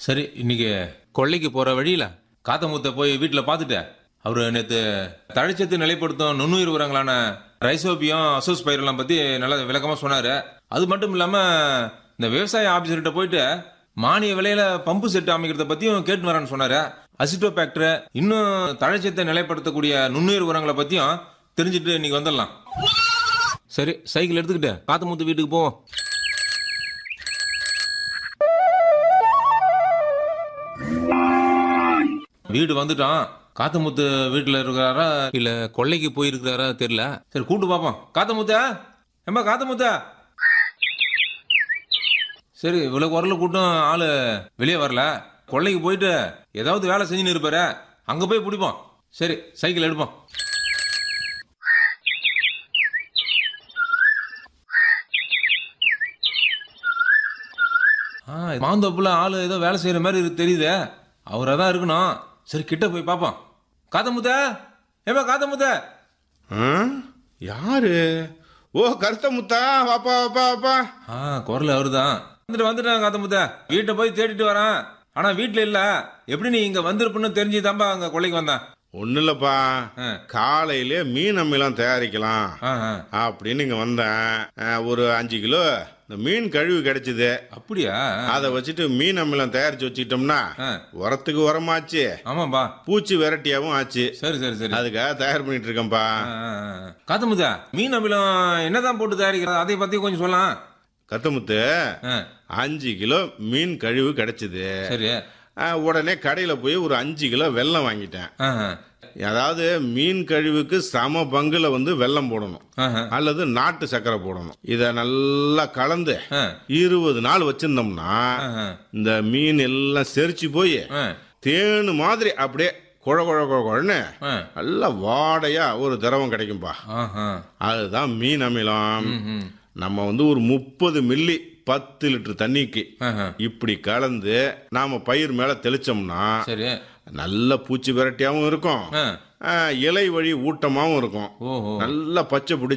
சரி இன்னைக்கு கொள்ளைக்கு போற வழியில காத்தமுத்த போய் வீட்டில் பார்த்துட்டு அவரு நேற்று தழைச்சத்து நிலைப்படுத்தும் நுண்ணுயிர் உரங்களான ரைசோபியம் அசோஸ் பயிரெல்லாம் பத்தி நல்லா விளக்கமா சொன்னாரு அது மட்டும் இல்லாம இந்த விவசாய ஆபீசர்கிட்ட போயிட்டு மானிய விலையில பம்பு செட் அமைக்கிறத பத்தியும் கேட்டு வரேன்னு சொன்னாரு அசிட்டோபேக்டர் இன்னும் தழைச்சத்தை நிலைப்படுத்தக்கூடிய நுண்ணுயிர் உரங்களை பத்தியும் தெரிஞ்சுட்டு இன்னைக்கு வந்துடலாம் சரி சைக்கிள் எடுத்துக்கிட்டு காத்தமுத்து வீட்டுக்கு போவோம் வீடு வந்துட்டோம் காத்தமுத்து வீட்டுல இருக்கிறாரா இல்ல கொள்ளைக்கு போயிருக்கிறாரா தெரியல சரி கூட்டு பாப்போம் காத்தமுத்த ஏம்பா காத்தமுத்த சரி இவ்வளவு குரல கூட்டம் ஆளு வெளியே வரல கொள்ளைக்கு போயிட்டு ஏதாவது வேலை செஞ்சுன்னு இருப்பாரு அங்க போய் பிடிப்போம் சரி சைக்கிள் எடுப்போம் ஆ மாந்தோப்புல ஆளு ஏதோ வேலை செய்யற மாதிரி இருக்கு தெரியுதே அவரா தான் இருக்கணும் சரி கிட்ட போய் பாப்போம் காத்தமுத்த ஏப்பா காத்தமுத்த ஆ? யாரு ஓ கருத்த முத்தா வாப்பா வாப்பா வாப்பா ஆ குரல் அவருதான் வந்துட்டு வந்துட்டேன் காத்தமுத்த வீட்டை போய் தேடிட்டு வரேன் ஆனா வீட்டுல இல்ல எப்படி நீ இங்க வந்திருப்புன்னு தெரிஞ்சுதான்பா அங்க கொள்ளைக்கு வந்தேன் ஒன்றும் இல்லைப்பா ஆ. காலையிலே மீன் அம்மிலாம் தயாரிக்கலாம் ஆ, ஆ. அப்படின்னு இங்கே வந்தேன் ஆ, ஒரு அஞ்சு கிலோ இந்த மீன் கழிவு கிடைச்சிது அப்படியா அதை வச்சுட்டு மீன் அம்மிலாம் தயாரிச்சு வச்சுக்கிட்டோம்னா ஆ. உரத்துக்கு உரமாச்சு ஆமாப்பா பூச்சி வெரைட்டியாவும் ஆச்சு சரி சரி சரி அதுக்காக தயார் பண்ணிட்டு இருக்கேன்ப்பா காத்தமுத்த மீன் அமிலம் என்னதான் போட்டு தயாரிக்கிறது அதை பத்தி கொஞ்சம் சொல்லலாம் கத்தமுத்து ஆ, அஞ்சு கிலோ மீன் கழிவு கிடைச்சிது சரி ஆ, உடனே கடையில் போய் ஒரு அஞ்சு கிலோ வெல்லம் வாங்கிட்டேன் ஆ, ஆ. அதாவது மீன் கழிவுக்கு சம பங்குல வந்து வெல்லம் போடணும் ஆஹா. அல்லது நாட்டு சர்க்கரை போடணும் இத நல்லா கலந்து ஆ. இருபது நாள் வச்சிருந்தோம்னா ஆஹா. இந்த மீன் எல்லாம் செரிச்சு போய் ஆ, தேனு மாதிரி அப்படியே குழ குழ குழ குழன்னு ஆ. நல்லா வாடையா ஒரு திரவம் கிடைக்கும்பா ஆஹா. அதுதான் மீன் அமிலம் ம், ம். நம்ம வந்து ஒரு முப்பது மில்லி பத்து லிட்டர் தண்ணிக்கு ஆஹா. இப்படி கலந்து நாம பயிர் மேல தெளிச்சோம்னா சரி நல்ல பூச்சி விரட்டியாவும் இருக்கும் ஆ. ஆ, இலை வழி ஊட்டமாவும் இருக்கும் ஓஹோ நல்லா பச்சை பிடிச்சி